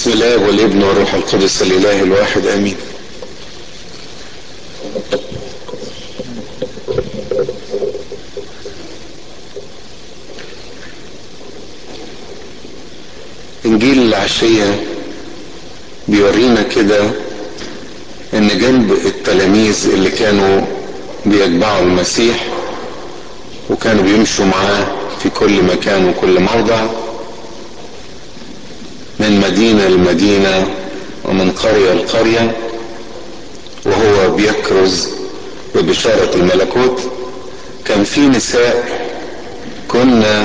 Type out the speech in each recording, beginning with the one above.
بسم الله والابن والروح القدس الاله الواحد امين انجيل العشية بيورينا كده ان جنب التلاميذ اللي كانوا بيتبعوا المسيح وكانوا بيمشوا معاه في كل مكان وكل موضع من مدينة لمدينة ومن قرية لقرية وهو بيكرز ببشارة الملكوت كان في نساء كنا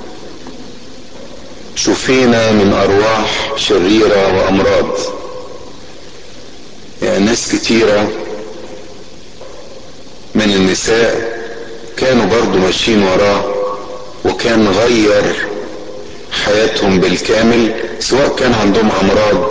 شفينا من أرواح شريرة وأمراض يعني ناس كتيرة من النساء كانوا برضو ماشيين وراه وكان غير حياتهم بالكامل سواء كان عندهم امراض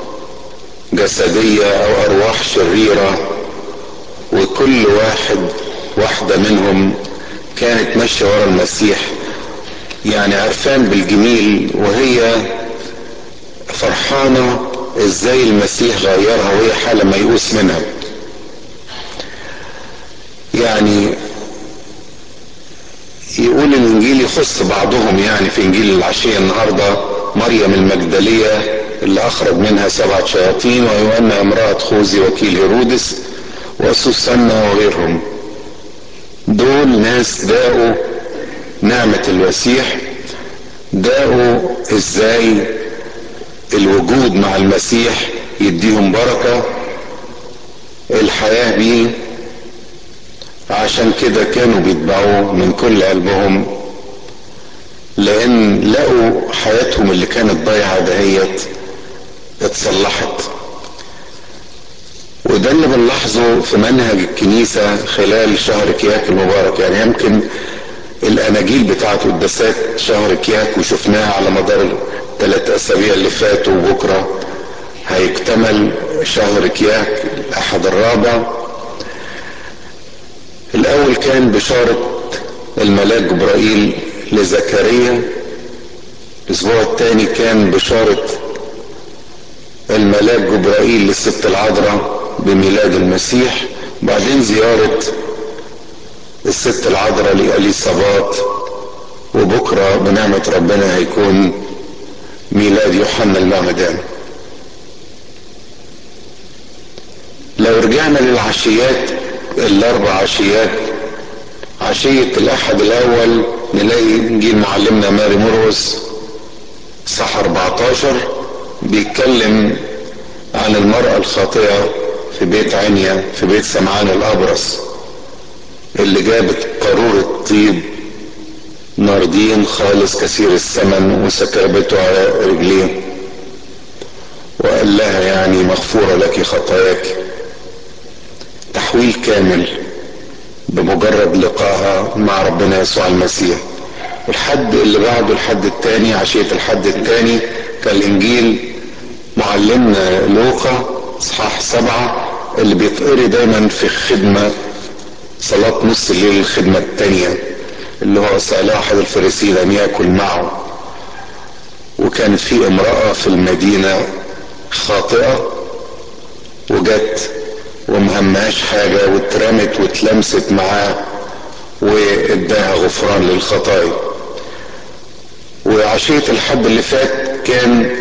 جسدية او ارواح شريرة وكل واحد واحدة منهم كانت ماشية ورا المسيح يعني عرفان بالجميل وهي فرحانة ازاي المسيح غيرها وهي حالة ميؤوس منها يعني يقول الانجيل يخص بعضهم يعني في انجيل العشية النهاردة مريم المجدلية اللي اخرج منها سبعة شياطين ويوأنا امرأة خوذي وكيل هيرودس وسوسنة وغيرهم دول ناس داقوا نعمة المسيح داقوا ازاي الوجود مع المسيح يديهم بركة الحياة بيه عشان كده كانوا بيتبعوه من كل قلبهم لان لقوا حياتهم اللي كانت ضايعه دهيت اتصلحت وده اللي بنلاحظه في منهج الكنيسة خلال شهر كياك المبارك يعني يمكن الأناجيل بتاعت قداسات شهر كياك وشفناها على مدار الثلاث أسابيع اللي فاتوا وبكرة هيكتمل شهر كياك الأحد الرابع الاول كان بشارة الملاك جبرائيل لزكريا الاسبوع الثاني كان بشارة الملاك جبرائيل للست العذراء بميلاد المسيح بعدين زيارة الست العذراء لأليصابات وبكرة بنعمة ربنا هيكون ميلاد يوحنا المعمدان لو رجعنا للعشيات الاربع عشيات عشية الاحد الاول نلاقي انجيل معلمنا ماري مرقس صح 14 بيتكلم عن المرأة الخاطئة في بيت عنيا في بيت سمعان الابرص اللي جابت قارورة طيب ناردين خالص كثير الثمن وسكبته على رجليه وقال لها يعني مغفورة لك خطاياك تحويل كامل بمجرد لقائها مع ربنا يسوع المسيح الحد اللي بعده الحد الثاني عشية الحد الثاني كان الانجيل معلمنا لوقا اصحاح سبعة اللي بيتقري دايما في خدمة صلاة نص الليل الخدمة الثانية اللي هو سألها احد الفريسيين ان ياكل معه وكانت في امرأة في المدينة خاطئة وجت ومهمهاش حاجة واترمت واتلمست معاه واداها غفران للخطايا وعشية الحد اللي فات كان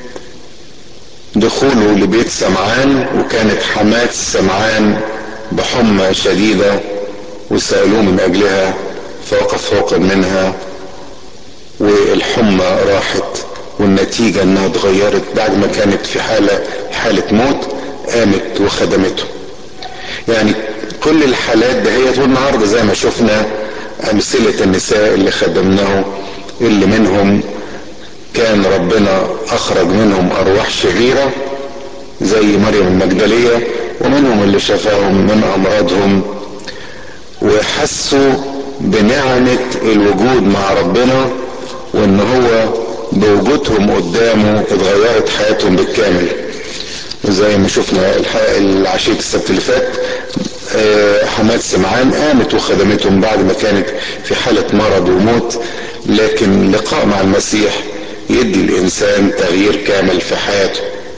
دخوله لبيت سمعان وكانت حماة سمعان بحمى شديدة وسألوه من أجلها فوقف فوق منها والحمى راحت والنتيجة انها اتغيرت بعد ما كانت في حالة حالة موت قامت وخدمته يعني كل الحالات دهيت والنهارده زي ما شفنا امثله النساء اللي خدمناه اللي منهم كان ربنا اخرج منهم ارواح شريره زي مريم المجدليه ومنهم اللي شفاهم من امراضهم وحسوا بنعمه الوجود مع ربنا وان هو بوجودهم قدامه اتغيرت حياتهم بالكامل زي ما شفنا العشية السبت اللي فات حماد سمعان قامت وخدمتهم بعد ما كانت في حالة مرض وموت لكن لقاء مع المسيح يدي الانسان تغيير كامل في حياته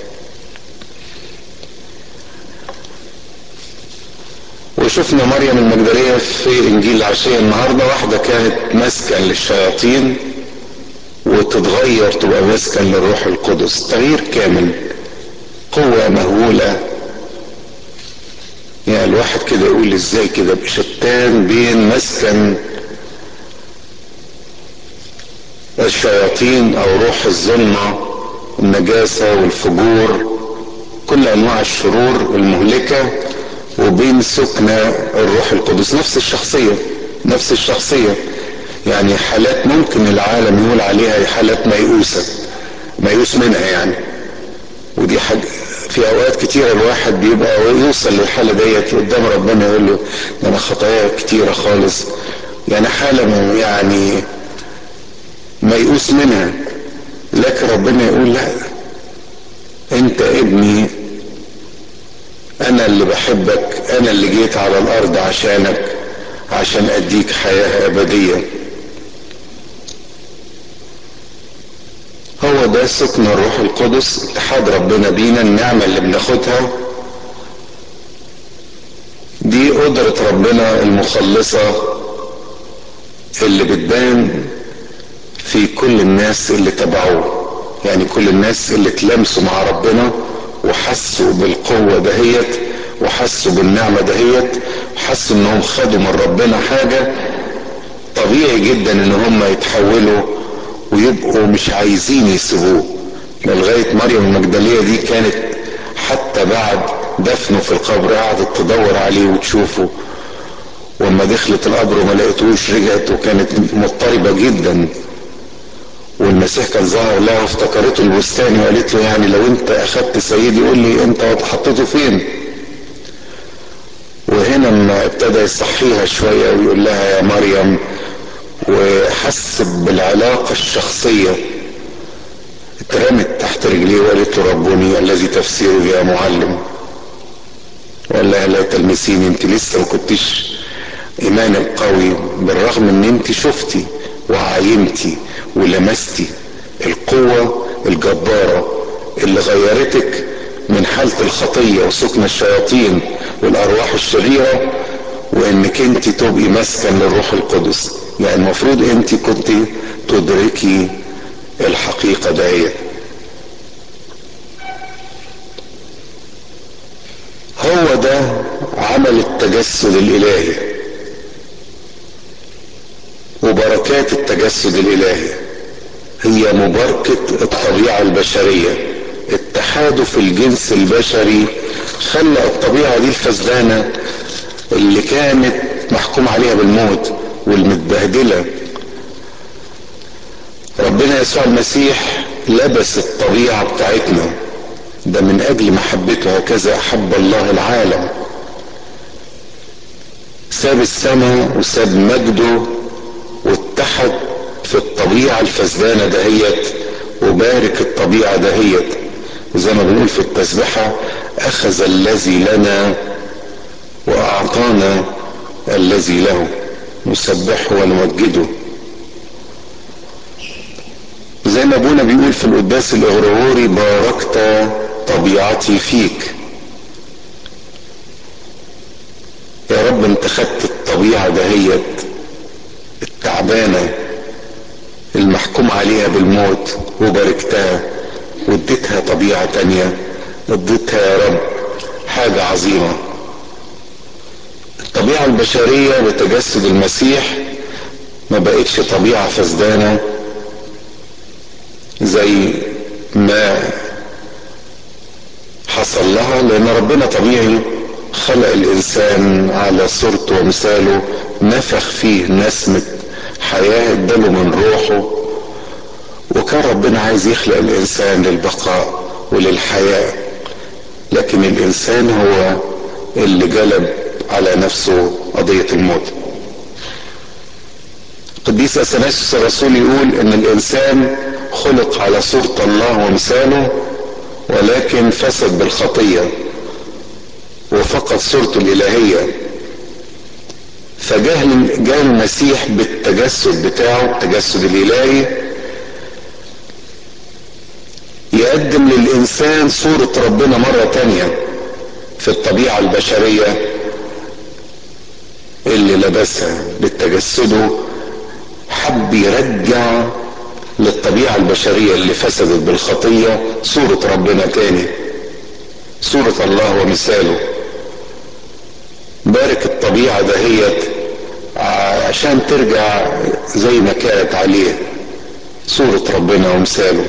وشفنا مريم المجدلية في انجيل العشية النهاردة واحدة كانت مسكن للشياطين وتتغير تبقى مسكن للروح القدس تغيير كامل قوة مهولة يعني الواحد كده يقول ازاي كده بشتان بين مسكن الشياطين او روح الظلمة النجاسة والفجور كل انواع الشرور المهلكة وبين سكنة الروح القدس نفس الشخصية نفس الشخصية يعني حالات ممكن العالم يقول عليها حالات ميؤوسة ميؤوس منها يعني ودي حاجة في اوقات كتيرة الواحد بيبقى يوصل للحالة ديت قدام ربنا يقول له ده انا خطايا كتيرة خالص يعني حالة يعني ميؤوس منها لكن ربنا يقول لا انت ابني انا اللي بحبك انا اللي جيت على الارض عشانك عشان اديك حياة ابدية هو ده سكن الروح القدس اتحاد ربنا بينا النعمة اللي بناخدها دي قدرة ربنا المخلصة اللي بتبان في كل الناس اللي تبعوه يعني كل الناس اللي تلمسوا مع ربنا وحسوا بالقوة دهيت وحسوا بالنعمة دهيت وحسوا انهم خدوا من ربنا حاجة طبيعي جدا ان هم يتحولوا ويبقوا مش عايزين يسيبوه لغاية مريم المجدلية دي كانت حتى بعد دفنه في القبر قعدت تدور عليه وتشوفه وما دخلت القبر وما لقيتوش رجعت وكانت مضطربة جدا والمسيح كان ظهر لها وافتكرته البستاني وقالت له يعني لو انت اخدت سيدي قول لي انت حطيته فين وهنا ما ابتدى يصحيها شوية ويقول لها يا مريم وحس بالعلاقة الشخصية اترمت تحت رجليه وقالت له ربوني الذي تفسيره يا معلم وقال لها لا تلمسيني انت لسه ما كنتش ايمانك قوي بالرغم ان انت شفتي وعاينتي ولمستي القوة الجبارة اللي غيرتك من حالة الخطية وسكن الشياطين والارواح الشريرة وانك انت تبقي مسكن للروح القدس يعني المفروض انت كنت تدركي الحقيقة دهيت هو ده عمل التجسد الالهي وبركات التجسد الالهي هي مباركة الطبيعة البشرية اتحاده في الجنس البشري خلى الطبيعة دي الفسدانة اللي كانت محكوم عليها بالموت والمتبهدلة ربنا يسوع المسيح لبس الطبيعة بتاعتنا ده من اجل محبته هكذا احب الله العالم ساب السماء وساب مجده واتحد في الطبيعة الفسدانة دهيت وبارك الطبيعة دهيت وزي ما بنقول في التسبحة اخذ الذي لنا واعطانا الذي له نسبحه ونمجده زي ما ابونا بيقول في القداس الاغرغوري باركت طبيعتي فيك يا رب انت خدت الطبيعة دهيت التعبانة المحكوم عليها بالموت وباركتها واديتها طبيعة تانية اديتها يا رب حاجة عظيمة الطبيعة البشرية بتجسد المسيح ما بقتش طبيعة فسدانة زي ما حصل لها لان ربنا طبيعي خلق الانسان على صورته ومثاله نفخ فيه نسمة حياة اداله من روحه وكان ربنا عايز يخلق الانسان للبقاء وللحياة لكن الانسان هو اللي جلب على نفسه قضية الموت قديس اثناسيوس الرسول يقول ان الانسان خلق على صورة الله ومثاله ولكن فسد بالخطية وفقد صورته الإلهية فجاء جاء المسيح بالتجسد بتاعه التجسد الإلهي بيقدم للإنسان صورة ربنا مرة تانية في الطبيعة البشرية اللي لبسها لتجسده حب يرجع للطبيعة البشرية اللي فسدت بالخطية صورة ربنا تاني صورة الله ومثاله بارك الطبيعة دهيت عشان ترجع زي ما كانت عليه صورة ربنا ومثاله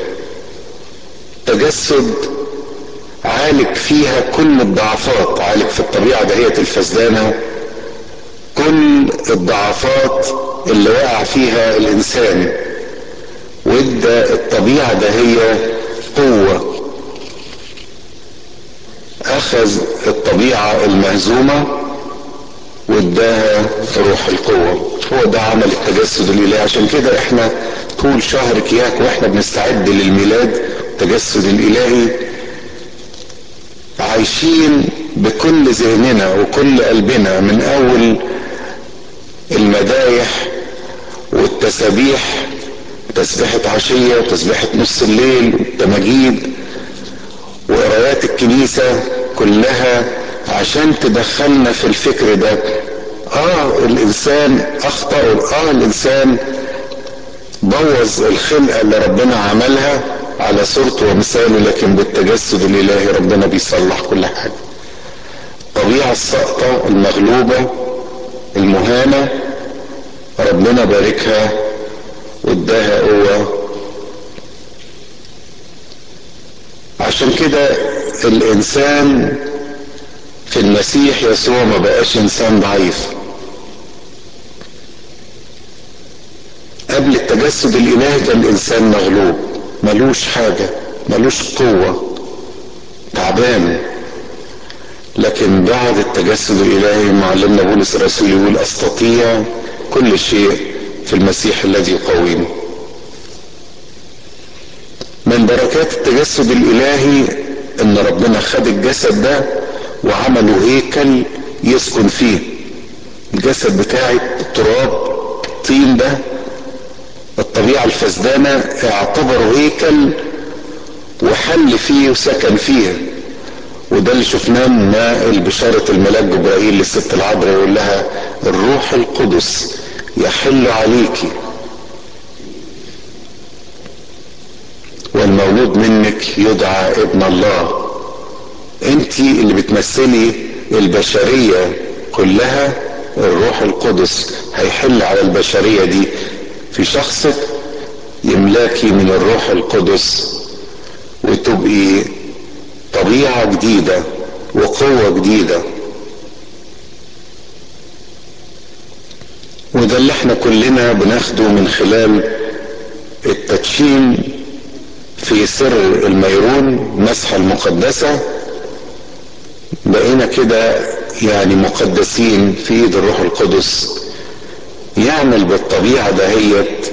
تجسد عالج فيها كل الضعفات عالج في الطبيعة دهية الفسدانة كل الضعفات اللي وقع فيها الإنسان وادى الطبيعة دهية قوة أخذ الطبيعة المهزومة واداها روح القوة هو ده عمل التجسد الإلهي عشان كده احنا طول شهر كياك واحنا بنستعد للميلاد التجسد الإلهي عايشين بكل ذهننا وكل قلبنا من أول المدايح والتسابيح تسبيحة عشية وتسبيحة نص الليل والتماجيد وقرايات الكنيسة كلها عشان تدخلنا في الفكر ده اه الانسان اخطأ اه الانسان بوظ الخلقة اللي ربنا عملها على صورته ومثاله لكن بالتجسد الالهي ربنا بيصلح كل حاجة الطبيعة الساقطة المغلوبة المهانة ربنا باركها واداها قوة عشان كده الانسان في المسيح يسوع ما بقاش انسان ضعيف قبل التجسد الالهي كان الانسان مغلوب ملوش حاجة ملوش قوة تعبان لكن بعد التجسد الالهي معلمنا بولس الرسول يقول استطيع كل شيء في المسيح الذي يقويني من بركات التجسد الالهي ان ربنا خد الجسد ده وعملوا هيكل يسكن فيه الجسد بتاعي التراب الطين ده الطبيعة الفسدانة اعتبروا هيكل وحل فيه وسكن فيه وده اللي شفناه ما البشارة الملاك جبرائيل للست العذراء يقول لها الروح القدس يحل عليك والمولود منك يدعى ابن الله انت اللي بتمثلي البشرية كلها الروح القدس هيحل على البشرية دي في شخصك يملاكي من الروح القدس وتبقي طبيعة جديدة وقوة جديدة وده اللي احنا كلنا بناخده من خلال التدشين في سر الميرون مسحة المقدسة بقينا كده يعني مقدسين في ايد الروح القدس يعمل بالطبيعة دهيت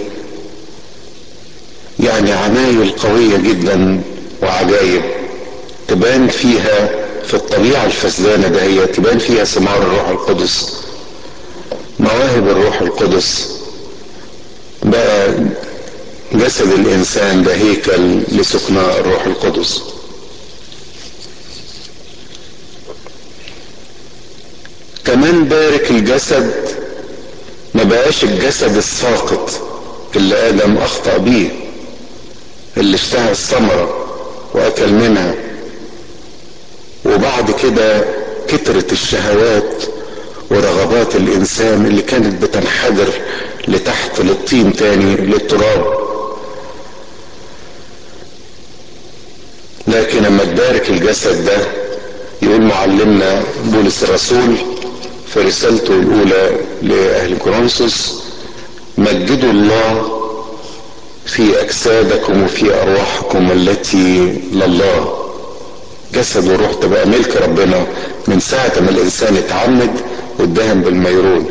يعني عمايل قوية جدا وعجائب تبان فيها في الطبيعة الفسدانة دهيت تبان فيها ثمار الروح القدس مواهب الروح القدس بقى جسد الانسان ده هيكل لسكناء الروح القدس كمان بارك الجسد ما بقاش الجسد الساقط اللي ادم اخطا بيه اللي اشتهى الثمره واكل منها وبعد كده كترت الشهوات ورغبات الانسان اللي كانت بتنحدر لتحت للطين تاني للتراب لكن لما تبارك الجسد ده يقول معلمنا بولس الرسول في رسالته الاولى لاهل كورنثوس مجدوا الله في اجسادكم وفي ارواحكم التي لله جسد وروح تبقى ملك ربنا من ساعة ما الانسان اتعمد واتدهن بالميرون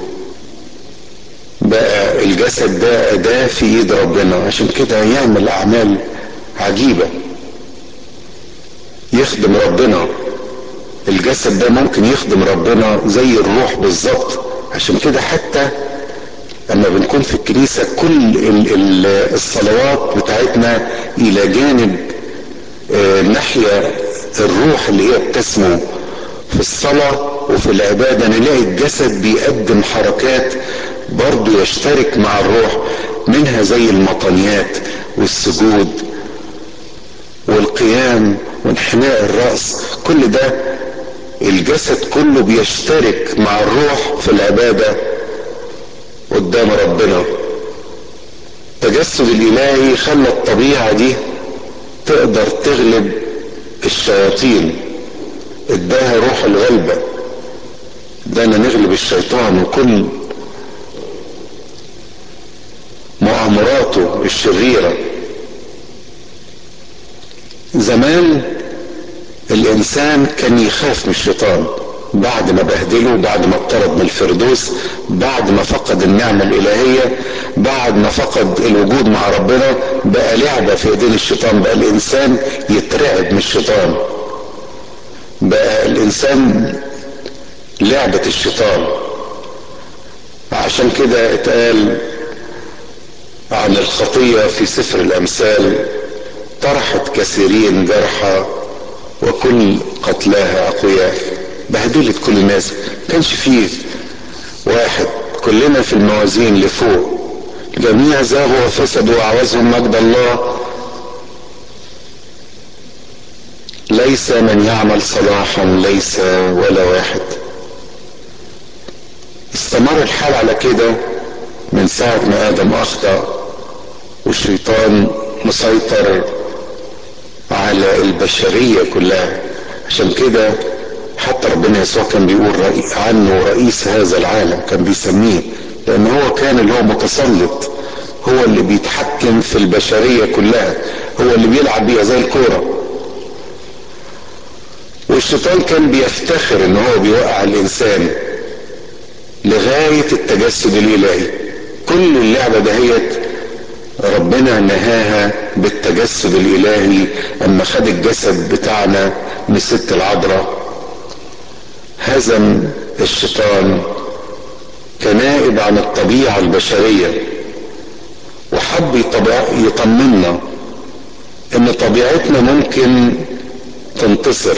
بقى الجسد ده اداة في ايد ربنا عشان كده يعمل اعمال عجيبة يخدم ربنا الجسد ده ممكن يخدم ربنا زي الروح بالظبط عشان كده حتى لما بنكون في الكنيسة كل ال ال الصلوات بتاعتنا الى جانب الناحية الروح اللي هي بتسمو في الصلاة وفي العبادة نلاقي الجسد بيقدم حركات برضو يشترك مع الروح منها زي المطنيات والسجود والقيام وانحناء الرأس كل ده الجسد كله بيشترك مع الروح في العبادة قدام ربنا التجسد الالهي خلى الطبيعة دي تقدر تغلب الشياطين اداها روح الغلبة ادانا نغلب الشيطان وكل مؤامراته الشريرة زمان الانسان كان يخاف من الشيطان بعد ما بهدله بعد ما اطرد من الفردوس بعد ما فقد النعمة الالهية بعد ما فقد الوجود مع ربنا بقى لعبة في ايدين الشيطان بقى الانسان يترعب من الشيطان بقى الانسان لعبة الشيطان عشان كده اتقال عن الخطية في سفر الامثال طرحت كثيرين جرحى وكل قتلاها اقوياء بهدلت كل الناس كانش فيه واحد كلنا في الموازين لفوق جميع زاغوا وفسدوا وعوزهم مجد الله ليس من يعمل صلاحا ليس ولا واحد استمر الحال على كده من ساعة ما آدم أخطأ والشيطان مسيطر على البشرية كلها عشان كده حتى ربنا يسوع كان بيقول عنه رئيس هذا العالم كان بيسميه لان هو كان اللي هو متسلط هو اللي بيتحكم في البشرية كلها هو اللي بيلعب بيها زي الكورة والشيطان كان بيفتخر ان هو بيوقع الانسان لغاية التجسد الالهي كل اللعبة دهيت ربنا نهاها بالتجسد الالهي اما خد الجسد بتاعنا من الست العذراء هزم الشيطان كنائب عن الطبيعة البشرية وحب يطمنا ان طبيعتنا ممكن تنتصر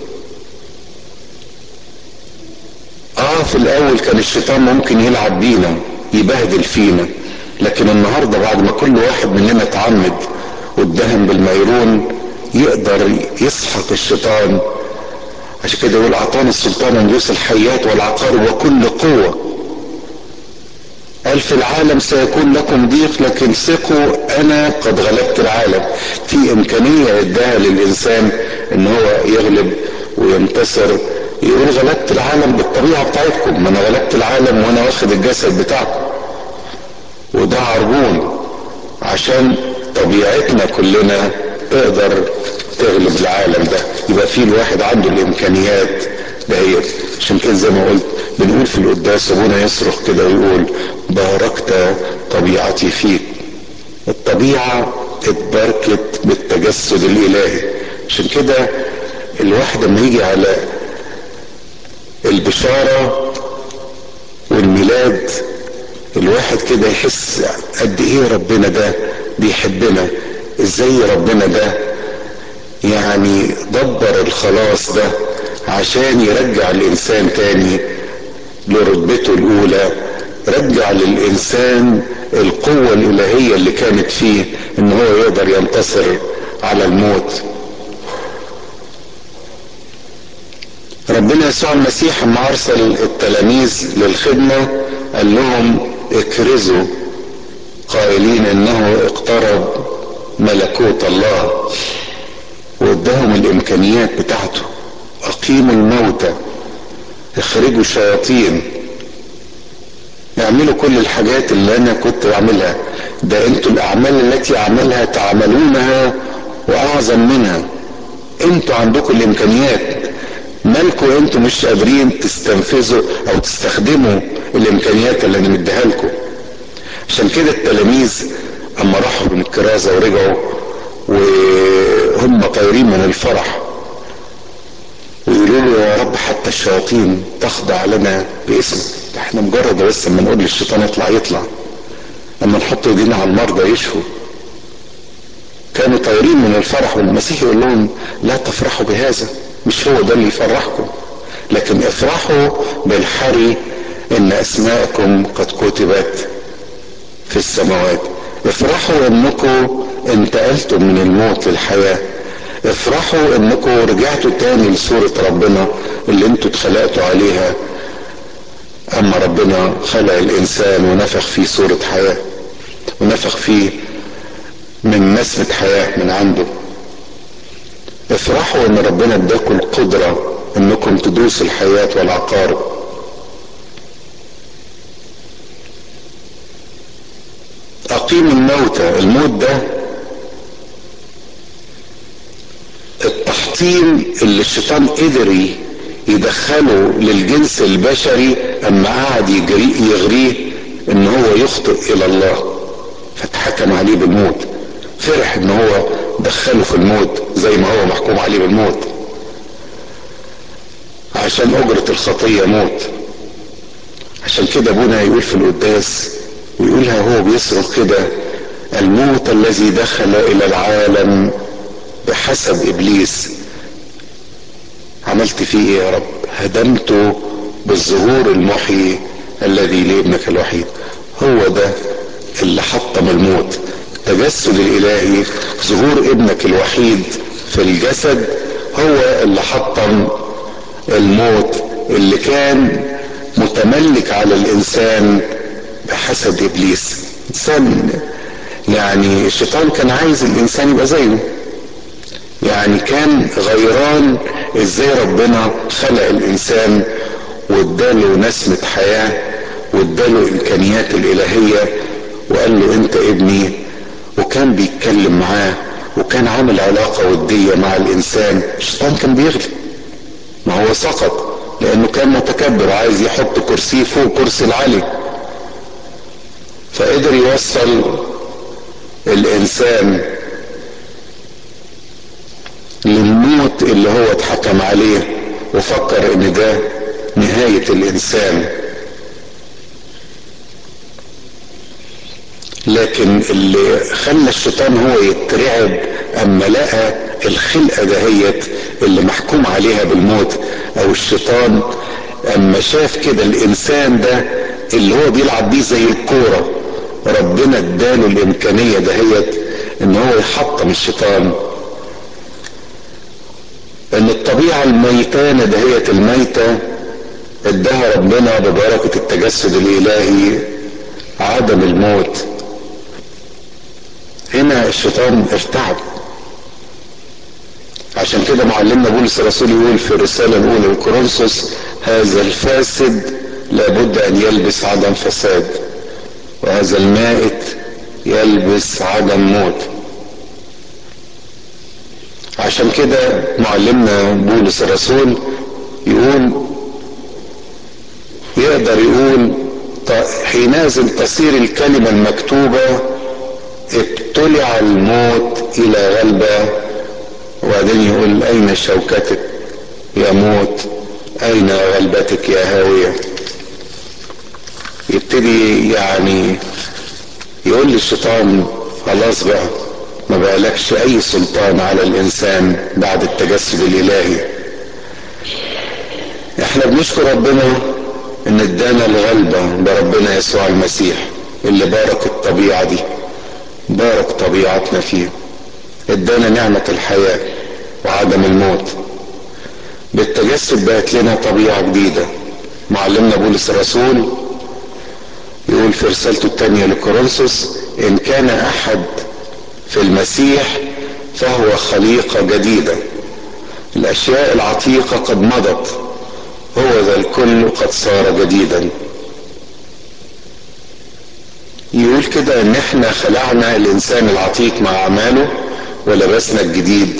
اه في الاول كان الشيطان ممكن يلعب بينا يبهدل فينا لكن النهاردة بعد ما كل واحد مننا اتعمد واتدهن بالميرون يقدر يسحق الشيطان عشان كده يقول اعطاني السلطان ان يوصل الحيات والعقارب وكل قوة قال في العالم سيكون لكم ضيق لكن ثقوا انا قد غلبت العالم في امكانية اداها للانسان ان هو يغلب وينتصر يقول غلبت العالم بالطبيعة بتاعتكم ما انا غلبت العالم وانا واخد الجسد بتاعكم وده عربون عشان طبيعتنا كلنا تقدر تغلب العالم ده يبقى في الواحد عنده الامكانيات دهيت عشان كده زي ما قلت بنقول في القداس ابونا يصرخ كده ويقول باركت طبيعتي فيك الطبيعة اتباركت بالتجسد الالهي عشان كده الواحد لما يجي على البشارة والميلاد الواحد كده يحس قد ايه ربنا ده بيحبنا ازاي ربنا ده يعني دبر الخلاص ده عشان يرجع الانسان تاني لرتبته الاولى رجع للانسان القوة الالهية اللي كانت فيه ان هو يقدر ينتصر على الموت ربنا يسوع المسيح لما ارسل التلاميذ للخدمة قال لهم اكرزوا قائلين انه اقترب ملكوت الله واداهم الامكانيات بتاعته اقيموا الموتى اخرجوا شياطين اعملوا كل الحاجات اللي انا كنت بعملها ده انتوا الاعمال التي اعملها تعملونها واعظم منها انتوا عندكم الامكانيات مالكوا انتوا مش قادرين تستنفذوا او تستخدموا الامكانيات اللي انا مديها لكم عشان كده التلاميذ اما راحوا من الكرازة ورجعوا وهم طايرين من الفرح ويقولوا له يا رب حتى الشياطين تخضع لنا باسمك احنا مجرد بس اما نقول للشيطان اطلع يطلع اما نحط ايدينا على المرضى يشفوا كانوا طايرين من الفرح والمسيح يقول لهم لا تفرحوا بهذا مش هو ده اللي يفرحكم لكن افرحوا بالحري ان اسماءكم قد كتبت في السماوات افرحوا انكم انتقلتم من الموت للحياة افرحوا انكم رجعتوا تاني لصورة ربنا اللي انتوا اتخلقتوا عليها اما ربنا خلق الانسان ونفخ فيه صورة حياة ونفخ فيه من نسمة حياة من عنده افرحوا ان ربنا اداكم القدرة انكم تدوسوا الحياة والعقارب اقيم الموتى الموت ده التحطيم اللي الشيطان قدر يدخله للجنس البشري اما قعد يجري يغريه ان هو يخطئ الى الله فاتحكم عليه بالموت فرح ان هو دخله في الموت زي ما هو محكوم عليه بالموت عشان اجرة الخطية موت عشان كده ابونا يقول في القداس ويقولها هو بيصرخ كده الموت الذي دخل الى العالم بحسب ابليس عملت فيه ايه يا رب هدمته بالظهور المحيي الذي لابنك الوحيد هو ده اللي حطم الموت التجسد الالهي ظهور ابنك الوحيد في الجسد هو اللي حطم الموت اللي كان متملك على الانسان بحسد ابليس انسان يعني الشيطان كان عايز الانسان يبقى زيه يعني كان غيران ازاي ربنا خلق الانسان واداله نسمة حياة واداله الامكانيات الالهية وقال له انت ابني وكان بيتكلم معاه وكان عامل علاقة ودية مع الانسان الشيطان كان بيغلب ما هو سقط لانه كان متكبر عايز يحط كرسيه فوق كرسي العلي فقدر يوصل الانسان للموت اللي هو اتحكم عليه وفكر ان ده نهاية الانسان لكن اللي خلى الشيطان هو يترعب اما لقى الخلقة دهيت اللي محكوم عليها بالموت او الشيطان اما شاف كده الانسان ده اللي هو بيلعب بيه زي الكورة ربنا اداله الامكانية دهيت ان هو يحطم الشيطان ان الطبيعة الميتانة دهيت الميتة اداها ربنا ببركة التجسد الالهي عدم الموت هنا الشيطان ارتعب عشان كده معلمنا بولس الرسول يقول في الرسالة الأولى لكورنثوس هذا الفاسد لابد أن يلبس عدم فساد وهذا المائت يلبس عدم موت عشان كده معلمنا بولس الرسول يقول يقدر يقول حينئذ تصير الكلمة المكتوبة ابتلع الموت إلى غلبة وبعدين يقول أين شوكتك يا موت أين غلبتك يا هاوية يبتدي يعني يقول للشيطان خلاص بقى ما بقالكش أي سلطان على الإنسان بعد التجسد الإلهي احنا بنشكر ربنا ان ادانا الغلبة بربنا يسوع المسيح اللي بارك الطبيعة دي بارك طبيعتنا فيه ادانا نعمة الحياة وعدم الموت بالتجسد بقت لنا طبيعة جديدة معلمنا بولس الرسول يقول في رسالته الثانية لكورنثوس ان كان احد في المسيح فهو خليقة جديدة الاشياء العتيقة قد مضت هو ذا الكل قد صار جديدا يقول كده ان احنا خلعنا الانسان العتيق مع اعماله ولبسنا الجديد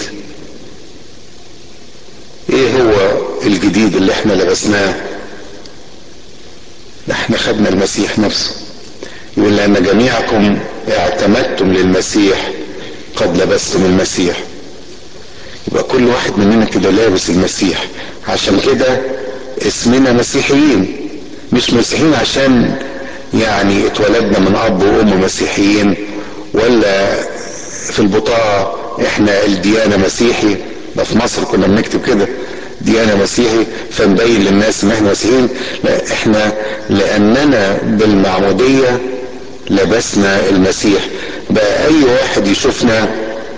ايه هو الجديد اللي احنا لبسناه احنا خدنا المسيح نفسه يقول لان جميعكم اعتمدتم للمسيح قد لبستم المسيح يبقى كل واحد مننا كده لابس المسيح عشان كده اسمنا مسيحيين مش مسيحيين عشان يعني اتولدنا من اب وام مسيحيين ولا في البطاقة احنا الديانة مسيحي ده في مصر كنا بنكتب كده ديانة مسيحي فنبين للناس ان احنا مسيحيين لا احنا لاننا بالمعمودية لبسنا المسيح بقى اي واحد يشوفنا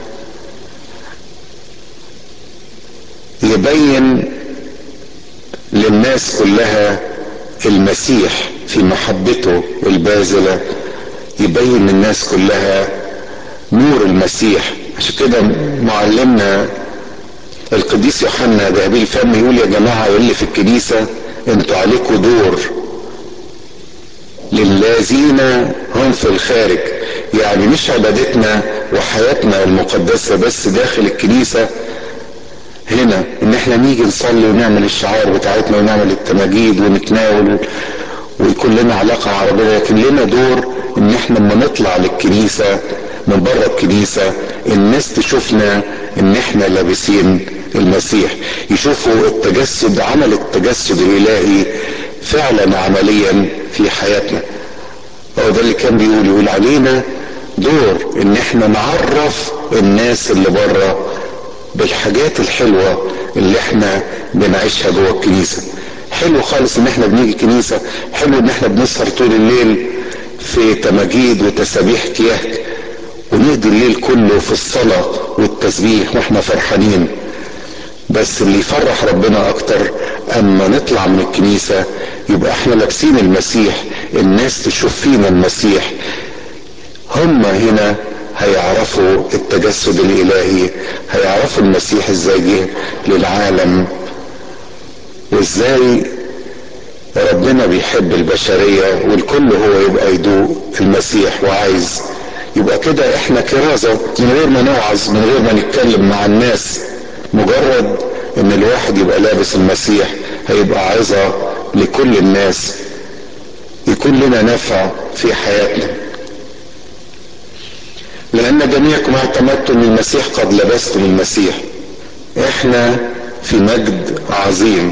يبين للناس كلها المسيح في محبته الباذلة يبين للناس كلها نور المسيح عشان كده معلمنا القديس يوحنا بأبي الفم يقول يا جماعة يقول لي في الكنيسة انتوا عليكم دور للذين هم في الخارج يعني مش عبادتنا وحياتنا المقدسة بس داخل الكنيسة هنا ان احنا نيجي نصلي ونعمل الشعائر بتاعتنا ونعمل التماجيد ونتناول ويكون لنا علاقة مع ربنا لكن لنا دور ان احنا لما نطلع للكنيسة من بره الكنيسة الناس تشوفنا ان احنا لابسين المسيح يشوفوا التجسد عمل التجسد الالهي فعلا عمليا في حياتنا هو ده اللي كان بيقول يقول علينا دور ان احنا نعرف الناس اللي بره بالحاجات الحلوة اللي احنا بنعيشها جوه الكنيسة حلو خالص ان احنا بنيجي كنيسة حلو ان احنا بنسهر طول الليل في تماجيد وتسابيح كياك ونقضي الليل كله في الصلاة والتسبيح واحنا فرحانين بس اللي يفرح ربنا اكتر اما نطلع من الكنيسة يبقى احنا لابسين المسيح الناس تشوف فينا المسيح هم هنا هيعرفوا التجسد الالهي هيعرفوا المسيح ازاي جه للعالم وازاي ربنا بيحب البشرية والكل هو يبقى يدوق المسيح وعايز يبقى كده احنا كرازة من غير ما نوعظ من غير ما نتكلم مع الناس مجرد ان الواحد يبقى لابس المسيح هيبقى عظة لكل الناس يكون لنا نفع في حياتنا لان جميعكم اعتمدتم المسيح قد لبستم المسيح احنا في مجد عظيم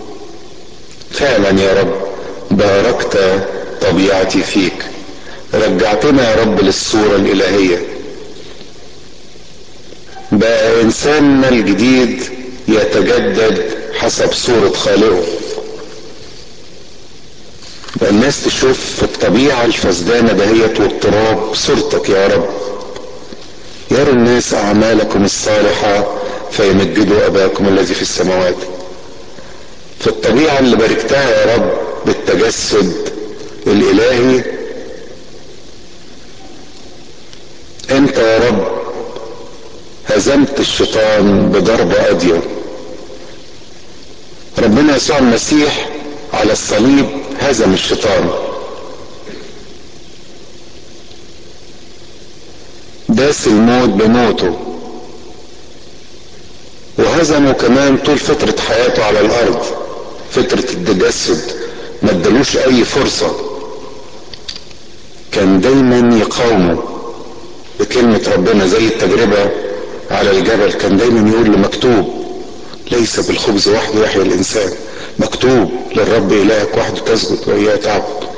فعلا يا رب باركت طبيعتي فيك رجعتنا يا رب للصورة الإلهية بقى إنساننا الجديد يتجدد حسب صورة خالقه بقى الناس تشوف في الطبيعة الفسدانة دهيت واضطراب صورتك يا رب يرى الناس أعمالكم الصالحة فيمجدوا أباكم الذي في السماوات في الطبيعة اللي باركتها يا رب بالتجسد الإلهي انت يا رب هزمت الشيطان بضربة قاضية ربنا يسوع المسيح على الصليب هزم الشيطان داس الموت بموته وهزمه كمان طول فترة حياته على الأرض فترة التجسد ما ادالوش أي فرصة كان دايما يقاومه بكلمة ربنا زي التجربة على الجبل كان دايما يقول له مكتوب ليس بالخبز وحده يحيى الإنسان مكتوب للرب إلهك وحده تسجد وإياه تعبد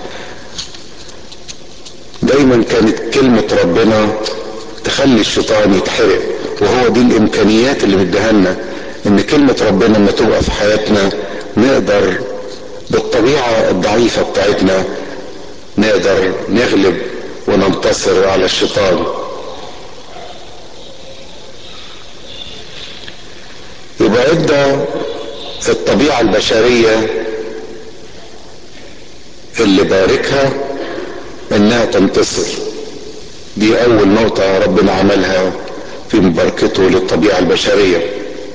دايما كانت كلمة ربنا تخلي الشيطان يتحرق وهو دي الإمكانيات اللي مديها لنا إن كلمة ربنا لما تبقى في حياتنا نقدر بالطبيعة الضعيفة بتاعتنا نقدر نغلب وننتصر على الشيطان يبقى ادى الطبيعة البشرية اللي باركها انها تنتصر دي اول نقطة ربنا عملها في مباركته للطبيعة البشرية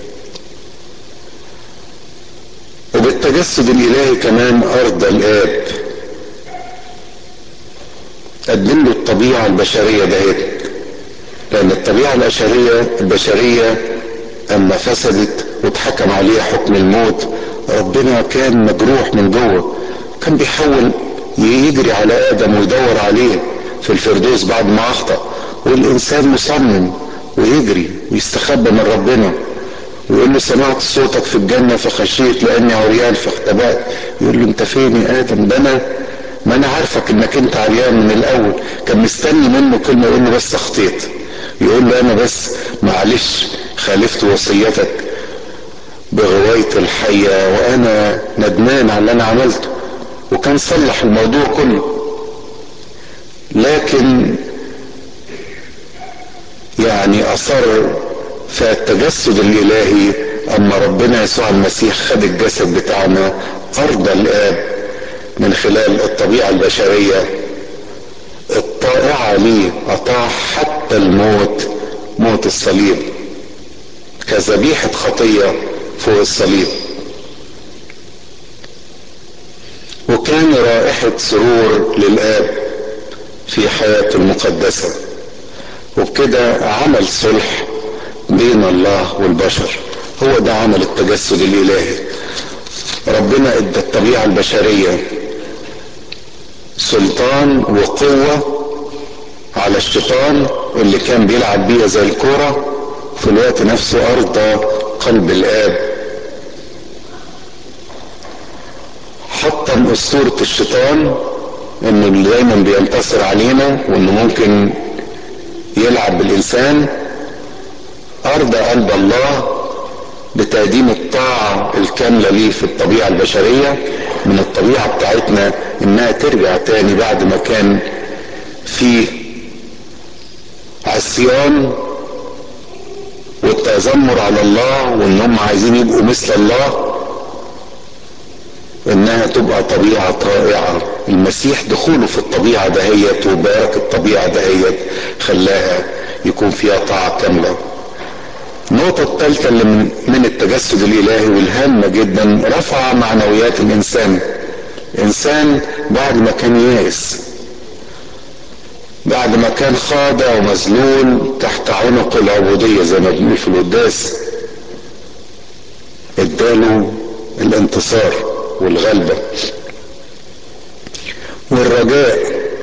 وبالتجسد الالهي كمان ارضى الاب قدم له الطبيعة البشرية دهيت لان الطبيعة البشرية البشرية اما فسدت واتحكم عليها حكم الموت ربنا كان مجروح من جوه كان بيحاول يجري على ادم ويدور عليه في الفردوس بعد ما اخطأ والانسان مصمم ويجري ويستخبى من ربنا ويقول له سمعت صوتك في الجنة فخشيت لاني عريان فاختبأت يقول له انت فين يا ادم ده انا ما انا عارفك انك انت عريان من الاول كان مستني منه كلمة يقول له بس اخطيت يقول له انا بس معلش خالفت وصيتك بغواية الحية وانا ندمان على اللي انا عملته وكان صلح الموضوع كله لكن يعني اصر فالتجسد الالهي اما ربنا يسوع المسيح خد الجسد بتاعنا ارضى الاب من خلال الطبيعة البشرية الطائعة ليه اطاع حتى الموت موت الصليب كذبيحة خطية فوق الصليب وكان رائحة سرور للآب في حياته المقدسة وبكده عمل صلح بين الله والبشر هو ده عمل التجسد الإلهي ربنا ادى الطبيعة البشرية سلطان وقوة على الشيطان اللي كان بيلعب بيها زي الكورة في الوقت نفسه أرضى قلب الآب حطم أسطورة الشيطان انه اللي دايما بينتصر علينا وانه ممكن يلعب بالانسان ارضى قلب الله بتقديم الطاعة الكاملة ليه في الطبيعة البشرية من الطبيعة بتاعتنا انها ترجع تاني بعد ما كان في عصيان والتذمر على الله وان هم عايزين يبقوا مثل الله انها تبقى طبيعة طائعة المسيح دخوله في الطبيعة دهيت وبارك الطبيعة دهيت خلاها يكون فيها طاعة كاملة النقطة الثالثة اللي من, من التجسد الإلهي والهامة جدا رفع معنويات الإنسان إنسان بعد ما كان يائس بعد ما كان خاضع ومذلول تحت عنق العبودية زي ما بنقول في القداس اداله الانتصار والغلبة والرجاء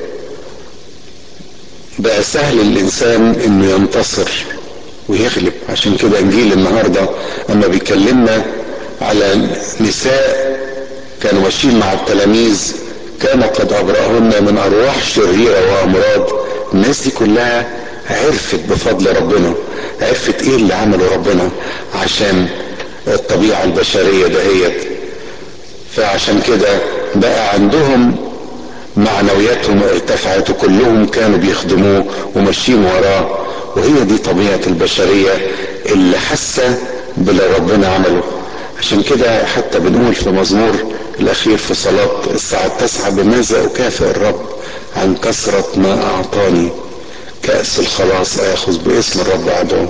بقى سهل الإنسان إنه ينتصر ويغلب عشان كده إنجيل النهاردة أما بيكلمنا على نساء كانوا ماشيين مع التلاميذ كان قد أبرأهن من أرواح شريرة وأمراض الناس دي كلها عرفت بفضل ربنا عرفت ايه اللي عمله ربنا عشان الطبيعة البشرية دهيت فعشان كده بقى عندهم معنوياتهم ارتفعت وكلهم كانوا بيخدموه وماشيين وراه وهي دي طبيعة البشرية اللي حاسة باللي ربنا عمله عشان كده حتى بنقول في مزمور الأخير في صلاة الساعة التاسعة بماذا أكافئ الرب عن كثرة ما أعطاني كأس الخلاص آخذ باسم الرب أدعو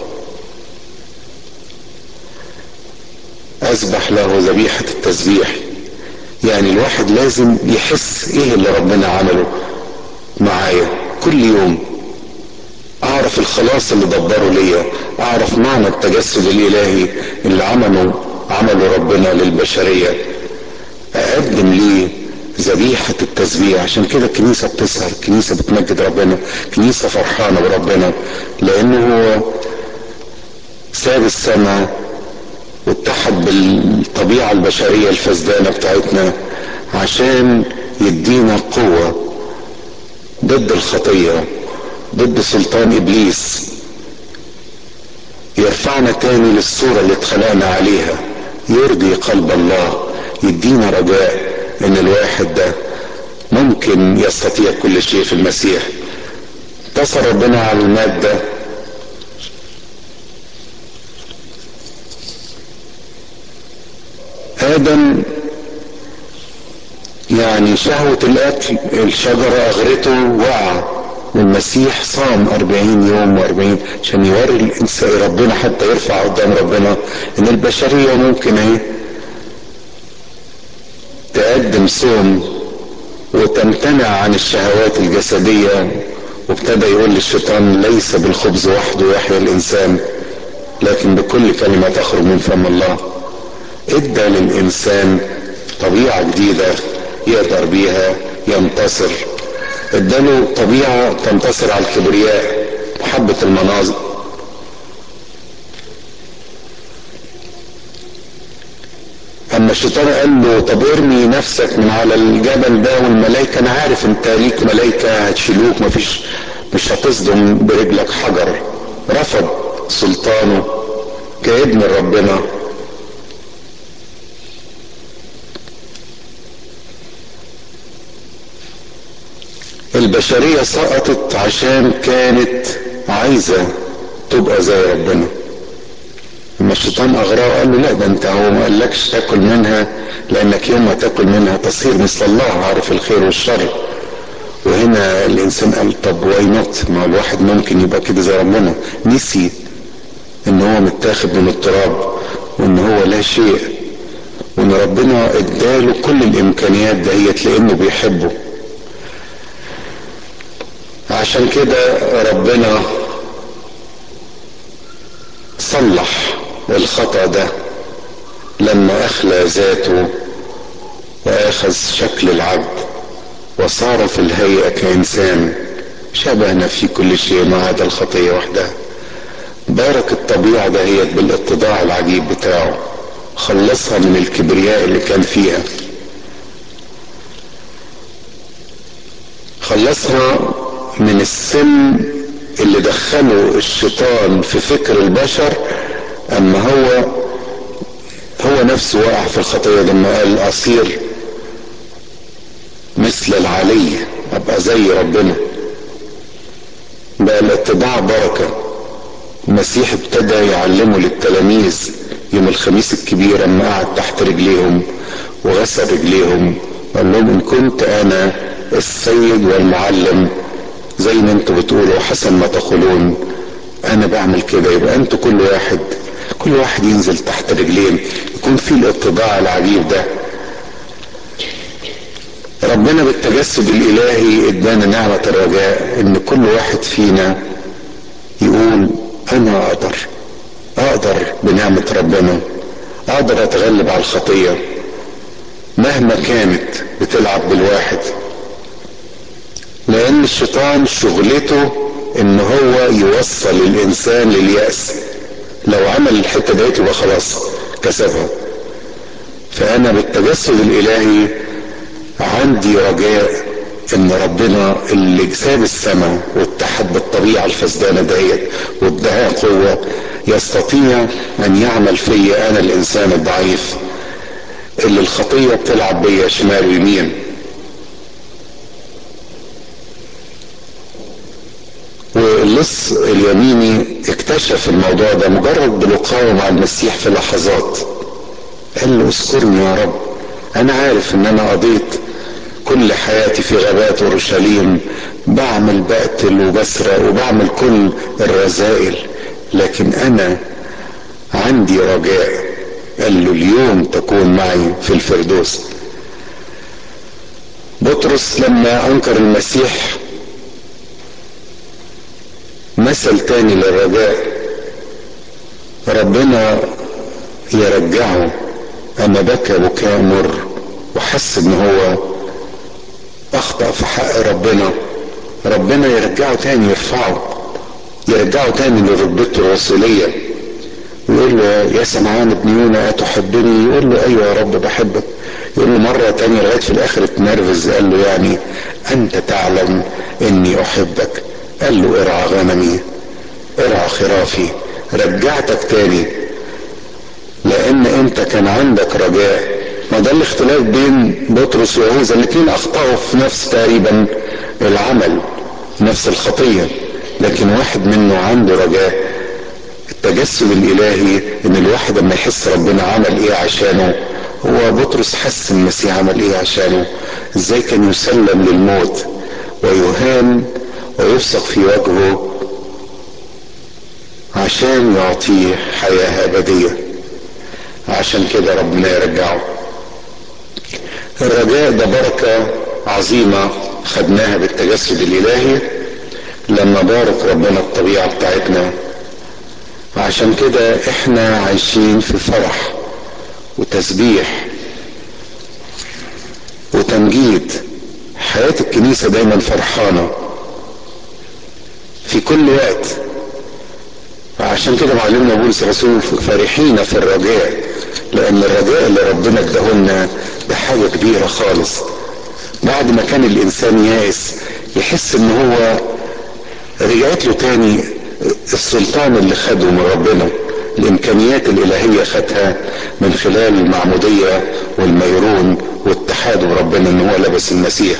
أذبح له ذبيحة التسبيح يعني الواحد لازم يحس ايه اللي ربنا عمله معايا كل يوم اعرف الخلاص اللي دبره ليا اعرف معنى التجسد الالهي اللي عمله عمله ربنا للبشرية اقدم ليه ذبيحة التسبيح عشان كده الكنيسة بتسهر الكنيسة بتمجد ربنا الكنيسة فرحانة بربنا لانه هو ساب السماء واتحد بالطبيعة البشرية الفسدانة بتاعتنا عشان يدينا قوة ضد الخطية ضد سلطان ابليس يرفعنا تاني للصورة اللي اتخلقنا عليها يرضي قلب الله يدينا رجاء ان الواحد ده ممكن يستطيع كل شيء في المسيح انتصر ربنا على المادة ادم يعني شهوة الاكل الشجرة اغرته وقع والمسيح صام أربعين يوم وأربعين عشان يوري الإنسان ربنا حتى يرفع قدام ربنا إن البشرية ممكن إيه تقدم صوم وتمتنع عن الشهوات الجسدية وابتدى يقول للشيطان ليس بالخبز وحده يحيا الإنسان لكن بكل كلمة تخرج من فم الله ادى للإنسان طبيعة جديدة يقدر بيها ينتصر اداله طبيعة تنتصر على الكبرياء محبة المناظر اما الشيطان قال له طب ارمي نفسك من على الجبل ده والملائكة انا عارف انت ليك ملائكة هتشيلوك مفيش مش هتصدم برجلك حجر رفض سلطانه كابن ربنا البشرية سقطت عشان كانت عايزة تبقى زي ربنا لما الشيطان اغراه قال له لا ده انت هو ما قالكش تاكل منها لانك يوم ما تاكل منها تصير مثل الله عارف الخير والشر وهنا الانسان قال طب واي نوت ما الواحد ممكن يبقى كده زي ربنا نسي ان هو متاخد من التراب وان هو لا شيء وان ربنا اداله كل الامكانيات دهيت لانه بيحبه عشان كده ربنا صلح الخطأ ده لما أخلى ذاته وأخذ شكل العبد وصار في الهيئة كإنسان شبهنا في كل شيء ما عدا الخطية وحدها بارك الطبيعة دهيت بالاتضاع العجيب بتاعه خلصها من الكبرياء اللي كان فيها خلصها من السم اللي دخله الشيطان في فكر البشر اما هو هو نفسه وقع في الخطيه لما قال اصير مثل العلي ابقى زي ربنا بقى الاتباع بركه المسيح ابتدى يعلمه للتلاميذ يوم الخميس الكبير اما قعد تحت رجليهم وغسل رجليهم قال لهم ان كنت انا السيد والمعلم زي ما انتوا بتقولوا حسن ما تقولون انا بعمل كده يبقى انتوا كل واحد كل واحد ينزل تحت رجلين يكون في الاتباع العجيب ده ربنا بالتجسد الالهي ادانا نعمة الرجاء ان كل واحد فينا يقول انا اقدر اقدر بنعمة ربنا اقدر اتغلب على الخطية مهما كانت بتلعب بالواحد لان الشيطان شغلته ان هو يوصل الانسان لليأس لو عمل الحتة ديت يبقى خلاص كسبها فانا بالتجسد الالهي عندي رجاء ان ربنا اللي ساب السماء واتحد بالطبيعة الفسدانة ديت وادها قوة يستطيع ان يعمل فيا انا الانسان الضعيف اللي الخطية بتلعب بيا شمال ويمين واللص اليميني اكتشف الموضوع ده مجرد بلقائه مع المسيح في لحظات قال له اذكرني يا رب انا عارف ان انا قضيت كل حياتي في غابات اورشليم بعمل بقتل وبسرق وبعمل كل الرذائل لكن انا عندي رجاء قال له اليوم تكون معي في الفردوس بطرس لما انكر المسيح مثل تاني للرجاء ربنا يرجعه اما بكى بكاء مر وحس ان هو اخطأ في حق ربنا ربنا يرجعه تاني يرفعه يرجعه تاني لرتبته الرسولية يقول له يا سمعان ابن يونا أتحبني يقول له أيوة يا رب بحبك يقول له مرة تانية لغاية في الآخر اتنرفز قال له يعني أنت تعلم إني أحبك قال له ارعى غنمي ارعى خرافي رجعتك تاني لان انت كان عندك رجاء ما ده الاختلاف بين بطرس ويهوذا الاثنين اخطاوا في نفس تقريبا العمل نفس الخطية لكن واحد منه عنده رجاء التجسد الالهي ان الواحد لما يحس ربنا عمل ايه عشانه هو بطرس حس المسيح عمل ايه عشانه ازاي كان يسلم للموت ويهان ويفسق في وجهه عشان يعطيه حياة أبدية عشان كده ربنا يرجعه الرجاء ده بركة عظيمة خدناها بالتجسد الإلهي لما بارك ربنا الطبيعة بتاعتنا عشان كده احنا عايشين في فرح وتسبيح وتمجيد حياة الكنيسة دايما فرحانة في كل وقت عشان كده معلمنا بولس الرسول فرحين في الرجاء لان الرجاء اللي ربنا اداهولنا ده حاجه كبيره خالص بعد ما كان الانسان يائس يحس ان هو رجعت له تاني السلطان اللي خده من ربنا الامكانيات الالهية خدها من خلال المعمودية والميرون واتحاده بربنا ان هو لبس المسيح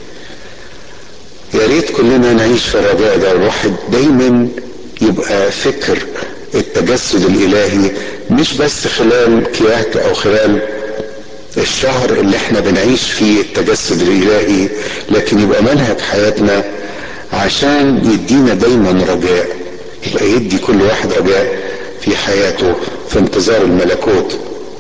يا ريت كلنا نعيش في الرجاء ده الواحد دايما يبقى فكر التجسد الالهي مش بس خلال كياك او خلال الشهر اللي احنا بنعيش فيه التجسد الالهي لكن يبقى منهج حياتنا عشان يدينا دايما رجاء يبقى يدي كل واحد رجاء في حياته في انتظار الملكوت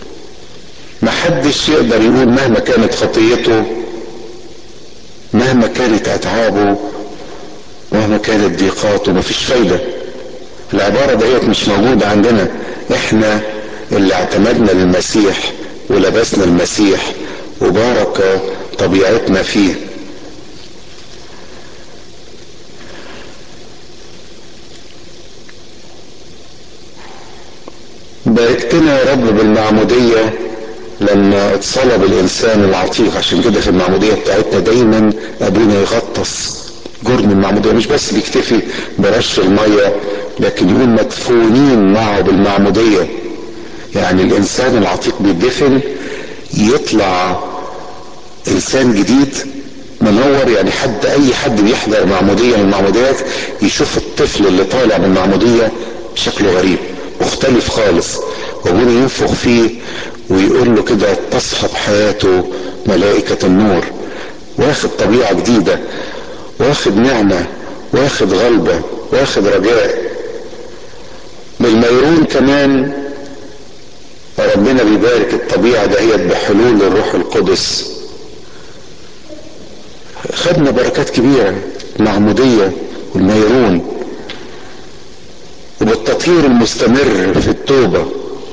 محدش يقدر يقول مهما كانت خطيته مهما كانت اتعابه مهما كانت ضيقاته مفيش فايدة العبارة ديت مش موجودة عندنا احنا اللي اعتمدنا للمسيح ولبسنا المسيح وبارك طبيعتنا فيه باركتنا يا رب بالمعمودية لما اتصلب الانسان العتيق عشان كده في المعمودية بتاعتنا دايما ابونا يغطس جرم المعمودية مش بس بيكتفي برش المية لكن يقول مدفونين معه بالمعمودية يعني الانسان العتيق بيدفن يطلع انسان جديد منور يعني حد اي حد بيحضر معمودية من المعموديات يشوف الطفل اللي طالع من المعمودية شكله غريب مختلف خالص وابونا ينفخ فيه ويقول له كده تصحب حياته ملائكة النور واخد طبيعة جديدة واخد نعمة واخد غلبة واخد رجاء بالميرون كمان ربنا بيبارك الطبيعة دهيت بحلول الروح القدس خدنا بركات كبيرة المعمودية والميرون وبالتطهير المستمر في التوبة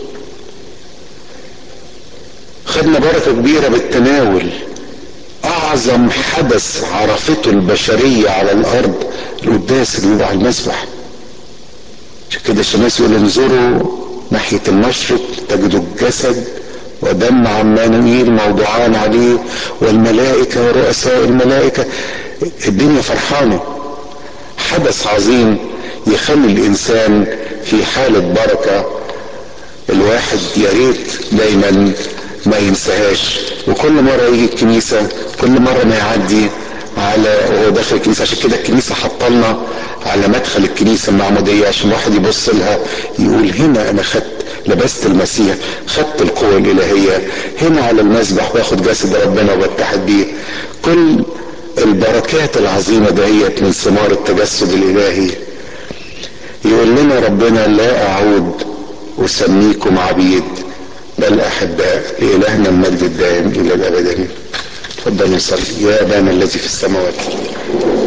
خدنا بركة كبيرة بالتناول أعظم حدث عرفته البشرية على الأرض القداس اللي بيبقى على المسبح عشان كده الشماس يقول انظروا ناحية المشرق تجدوا الجسد ودم عمانوئيل موضوعان عليه والملائكة ورؤساء الملائكة الدنيا فرحانة حدث عظيم يخلي الإنسان في حالة بركة الواحد يا ريت دايما ما ينساهاش وكل مرة يجي الكنيسة كل مرة ما يعدي على وهو داخل الكنيسة عشان كده الكنيسة حطلنا على مدخل الكنيسة المعمودية عشان الواحد يبص لها يقول هنا أنا خدت لبست المسيح خدت القوة الإلهية هنا على المسبح واخد جسد ربنا وبتحد بيه كل البركات العظيمة دهيت من ثمار التجسد الإلهي يقول لنا ربنا لا أعود أسميكم عبيد بل أحباء لإلهنا المجد الدائم إلى الأبد تفضل نصلي يا أبانا الذي في السماوات